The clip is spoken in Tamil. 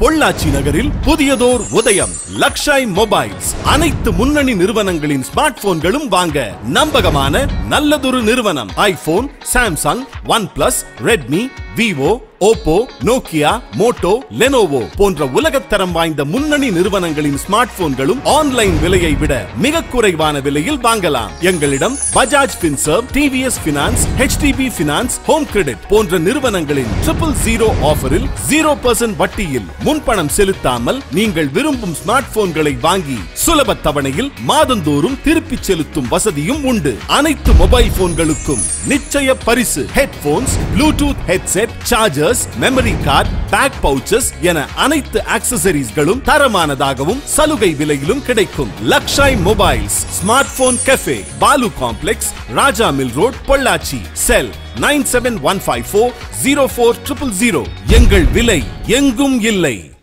பொள்ளாச்சி நகரில் புதியதோர் உதயம் லக்ஷாய் மொபைல்ஸ் அனைத்து முன்னணி நிறுவனங்களின் ஸ்மார்ட் போன்களும் வாங்க நம்பகமான நல்லதொரு நிறுவனம் iPhone Samsung OnePlus Redmi Vivo Oppo Nokia Moto Lenovo போன்ற உலகத்தரம் வாய்ந்த முன்னணி நிறுவனங்களின் ஸ்மார்ட் போன்களும் ஆன்லைன் விலையை விட மிக குறைவான விலையில் வாங்கலாம் எங்களிடம் Bajaj Finserv TVS finance HDB finance Home Credit போன்ற நிறுவனங்களின் ட்ரிபிள் ஜீரோ ஆஃபரில் ஜீரோ பர்சன்ட் வட்டியில் முன்பணம் செலுத்தாமல் நீங்கள் விரும்பும் ஸ்மார்ட் போன்களை வாங்கி சுலப தவணையில் மாதந்தோறும் திருப்பிச் செலுத்தும் வசதியும் உண்டு அனைத்து மொபைல் போன்களுக்கும் நிச்சய பரிசு headphones Bluetooth headset chargers memory card back pouches என அனைத்து ஆக்சசரிஸ்களும் தரமானதாகவும் சலுகை விலையிலும் கிடைக்கும் Lakshay mobiles smart phone cafe Balu complex Raja mill road Pollachi cell nine seven one five four zero four triple zero எங்கள் விலை எங்கும் இல்லை